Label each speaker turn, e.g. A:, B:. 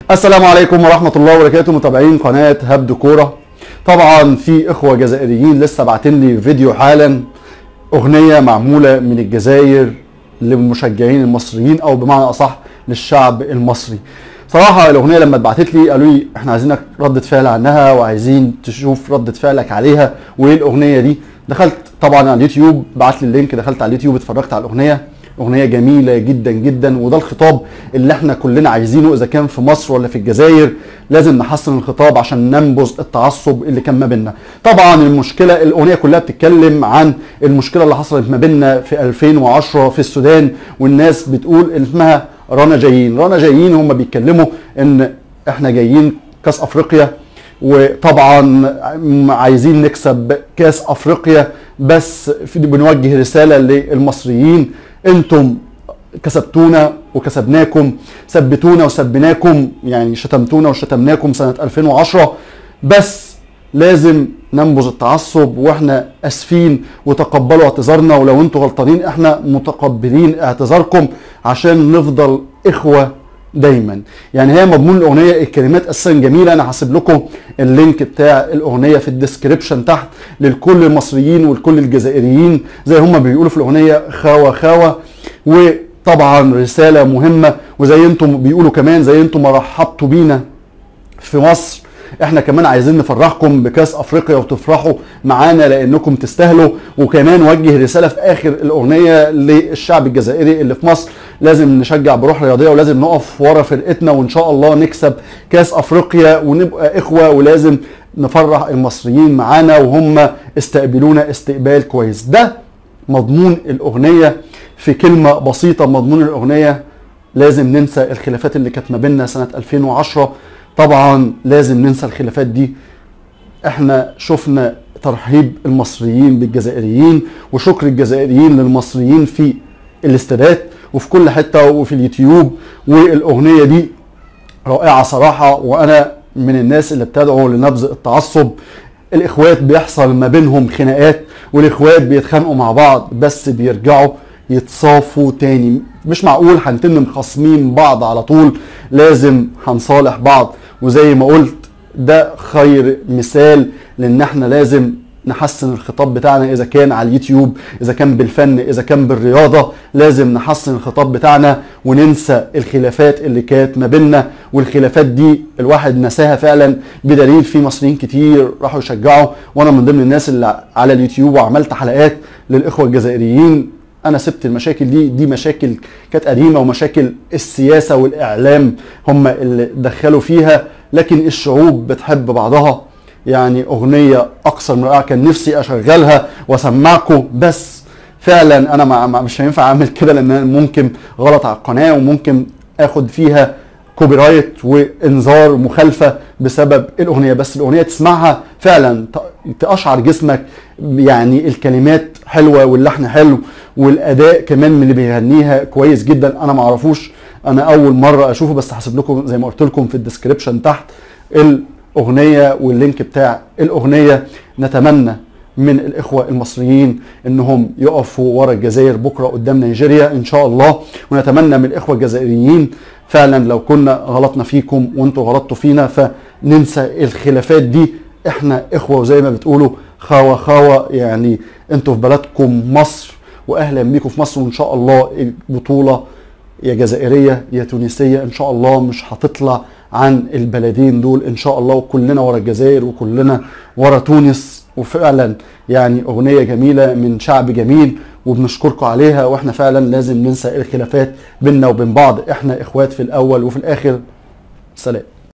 A: السلام عليكم ورحمة الله وبركاته متابعين قناة هبد كورة طبعا في اخوة جزائريين لسه باعتين لي فيديو حالا اغنية معمولة من الجزائر للمشجعين المصريين او بمعنى اصح للشعب المصري صراحة الاغنية لما اتبعتت لي قالوا لي احنا عايزينك ردة فعل عنها وعايزين تشوف ردة فعلك عليها وايه الاغنية دي دخلت طبعا على اليوتيوب بعت لي اللينك دخلت على اليوتيوب اتفرجت على الاغنية اغنيه جميله جدا جدا وده الخطاب اللي احنا كلنا عايزينه اذا كان في مصر ولا في الجزائر لازم نحسن الخطاب عشان ننبذ التعصب اللي كان ما بيننا طبعا المشكله الاغنيه كلها بتتكلم عن المشكله اللي حصلت ما بيننا في 2010 في السودان والناس بتقول اسمها رانا جايين رانا جايين هم بيتكلموا ان احنا جايين كاس افريقيا وطبعا عايزين نكسب كاس افريقيا بس في بنوجه رساله للمصريين انتم كسبتونا وكسبناكم ثبتونا وسبناكم يعني شتمتونا وشتمناكم سنه 2010 بس لازم ننبذ التعصب واحنا اسفين وتقبلوا اعتذارنا ولو انتوا غلطانين احنا متقبلين اعتذاركم عشان نفضل اخوه دايما يعني هي مضمون الاغنيه الكلمات اساسا جميله انا هسيب لكم اللينك بتاع الاغنيه في الديسكريبشن تحت للكل المصريين والكل الجزائريين زي هم بيقولوا في الاغنيه خاوه خاوه وطبعا رساله مهمه وزي انتم بيقولوا كمان زي انتم ما رحبتوا بينا في مصر احنا كمان عايزين نفرحكم بكاس افريقيا وتفرحوا معانا لانكم تستاهلوا وكمان وجه رساله في اخر الاغنيه للشعب الجزائري اللي في مصر لازم نشجع بروح رياضيه ولازم نقف ورا فرقتنا وان شاء الله نكسب كاس افريقيا ونبقى اخوه ولازم نفرح المصريين معانا وهم استقبلونا استقبال كويس ده مضمون الاغنيه في كلمه بسيطه مضمون الاغنيه لازم ننسى الخلافات اللي كانت ما بيننا سنه 2010 طبعا لازم ننسى الخلافات دي احنا شفنا ترحيب المصريين بالجزائريين وشكر الجزائريين للمصريين في الاستادات وفي كل حته وفي اليوتيوب والاغنيه دي رائعه صراحه وانا من الناس اللي بتدعو لنبذ التعصب الاخوات بيحصل ما بينهم خناقات والاخوات بيتخانقوا مع بعض بس بيرجعوا يتصافوا تاني مش معقول هنتم مخاصمين بعض على طول لازم هنصالح بعض وزي ما قلت ده خير مثال لان احنا لازم نحسن الخطاب بتاعنا اذا كان على اليوتيوب اذا كان بالفن اذا كان بالرياضه لازم نحسن الخطاب بتاعنا وننسى الخلافات اللي كانت ما بيننا والخلافات دي الواحد نساها فعلا بدليل في مصريين كتير راحوا يشجعوا وانا من ضمن الناس اللي على اليوتيوب وعملت حلقات للاخوه الجزائريين انا سبت المشاكل دي دي مشاكل كانت قديمه ومشاكل السياسه والاعلام هم اللي دخلوا فيها لكن الشعوب بتحب بعضها يعني اغنيه اكثر من رائعه كان نفسي اشغلها واسمعكم بس فعلا انا ما مش هينفع اعمل كده لان ممكن غلط على القناه وممكن اخد فيها كوبي رايت وانذار مخالفه بسبب الاغنيه بس الاغنيه تسمعها فعلا تقشعر جسمك يعني الكلمات حلوه واللحن حلو والاداء كمان من اللي بيغنيها كويس جدا انا ما اعرفوش انا اول مره اشوفه بس هسيب لكم زي ما قلت لكم في الديسكريبشن تحت الاغنيه واللينك بتاع الاغنيه نتمنى من الاخوه المصريين انهم يقفوا ورا الجزائر بكره قدام نيجيريا ان شاء الله ونتمنى من الاخوه الجزائريين فعلا لو كنا غلطنا فيكم وانتوا غلطتوا فينا فننسى الخلافات دي احنا اخوه وزي ما بتقولوا خاوه خاوه يعني انتوا في بلدكم مصر واهلا بيكم في مصر وان شاء الله البطوله يا جزائريه يا تونسيه ان شاء الله مش هتطلع عن البلدين دول ان شاء الله وكلنا ورا الجزائر وكلنا ورا تونس وفعلا يعني اغنيه جميله من شعب جميل وبنشكركم عليها واحنا فعلا لازم ننسى الخلافات بيننا وبين بعض احنا اخوات في الاول وفي الاخر سلام